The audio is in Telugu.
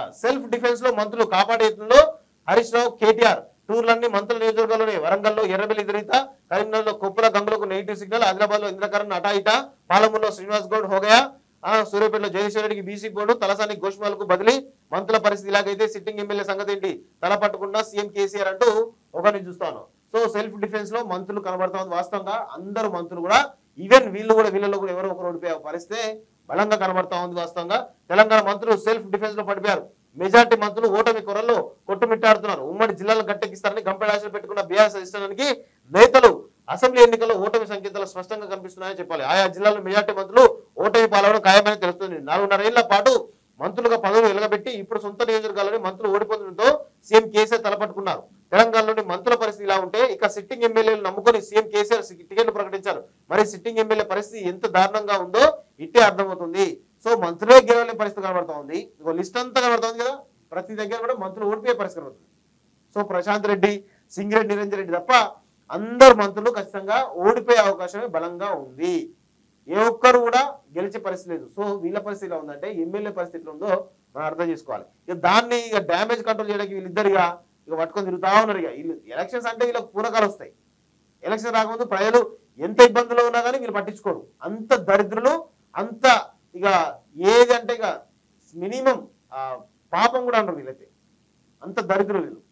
సెల్ఫ్ డిఫెన్స్ లో మంత్రులు కాపాడేతుల్లో హరీష్ రావు కేటీఆర్ టూర్లన్నీ మంత్రుల నియోజకవర్గంలోనే వరంగల్లో ఎర్రబెల్లి ఎదురీత కరీంనగర్లో కొప్పుల గంగులకు నెగిటివ్ సిగ్నల్ ఆదిలాబాద్ లో ఇంద్రకరణ్ అటా ఇటా పాలమూరులో శ్రీనివాస్ గౌడ్ హోగయా ఆ, సూర్యాపేటలో జగదీశ్వర రెడ్డికి బీసీ బోర్డు తలసాని గోష్మాలకు బదిలీ మంత్రుల పరిస్థితి ఇలాగైతే సిట్టింగ్ ఎమ్మెల్యే సంగతి ఏంటి తల పట్టుకున్న సీఎం కేసీఆర్ అంటూ ఒకరిని చూస్తాను సో సెల్ఫ్ డిఫెన్స్ లో మంత్రులు కనబడతా ఉంది వాస్తవంగా అందరు మంత్రులు కూడా ఈవెన్ వీళ్ళు కూడా వీళ్ళలో కూడా ఎవరో ఒకరు ఓడిపోయే పరిస్థితి బలంగా కనబడతా ఉంది వాస్తవంగా తెలంగాణ మంత్రులు సెల్ఫ్ డిఫెన్స్ లో పడిపోయారు మెజార్టీ మంత్రులు ఓటమి కొరల్లో కొట్టుమిట్టాడుతున్నారు ఉమ్మడి జిల్లాలను గట్టెక్కిస్తారని గంపెడ ఆశలు పెట్టుకున్న బీఆర్ఎస్ అధిష్టానానికి నేతలు అసెంబ్లీ ఎన్నికల్లో ఓటమి సంకేతాలు స్పష్టంగా కనిపిస్తున్నాయని చెప్పాలి ఆయా జిల్లాలో మెజార్టీ మంత్రులు ఓటమి పాలవడం ఖాయమని తెలుస్తుంది నాలుగున్నర ఏళ్ల పాటు మంత్రులుగా పదవులు వెలగబెట్టి ఇప్పుడు సొంత నియోజకవర్గాల్లోని మంత్రులు ఓడిపోతుండటంతో సీఎం కేసీఆర్ తలపట్టుకున్నారు తెలంగాణలోని మంత్రుల పరిస్థితి ఇలా ఉంటే ఇక సిట్టింగ్ ఎమ్మెల్యేలు నమ్ముకొని సీఎం కేసీఆర్ సి- టికెట్లు ప్రకటించారు మరి సిట్టింగ్ ఎమ్మెల్యే పరిస్థితి ఎంత దారుణంగా ఉందో ఇట్టే అర్థమవుతుంది సో మంత్రులే గెలవలేని పరిస్థితి కనబడతా ఉంది ఇక లిస్ట్ అంతా కనబడుతుంది కదా ప్రతి దగ్గర కూడా మంత్రులు ఓడిపోయే పరిస్థితి కనబడుతుంది సో ప్రశాంత్ రెడ్డి సింగిరెడ్డి నిరంజన్ రెడ్డి తప్ప అందరు మంత్రులు ఖచ్చితంగా ఓడిపోయే అవకాశమే బలంగా ఉంది ఏ ఒక్కరు కూడా గెలిచే పరిస్థితి లేదు సో వీళ్ళ పరిస్థితి ఎలా ఉందంటే ఎమ్మెల్యే పరిస్థితి ఎట్లా ఉందో మనం అర్థం చేసుకోవాలి ఇక దాన్ని ఇక డ్యామేజ్ కంట్రోల్ చేయడానికి వీళ్ళిద్దరిగా ఇక పట్టుకొని తిరుగుతా ఉన్నారు ఇక వీళ్ళు ఎలక్షన్స్ అంటే వీళ్ళకి పూనకాలు వస్తాయి ఎలక్షన్ రాకముందు ప్రజలు ఎంత ఇబ్బందులు ఉన్నా కానీ వీళ్ళు పట్టించుకోరు అంత దరిద్రులు అంత ఇక ఏది అంటే ఇక మినిమం పాపం కూడా అంటారు వీళ్ళైతే అంత దరిద్రులు వీళ్ళు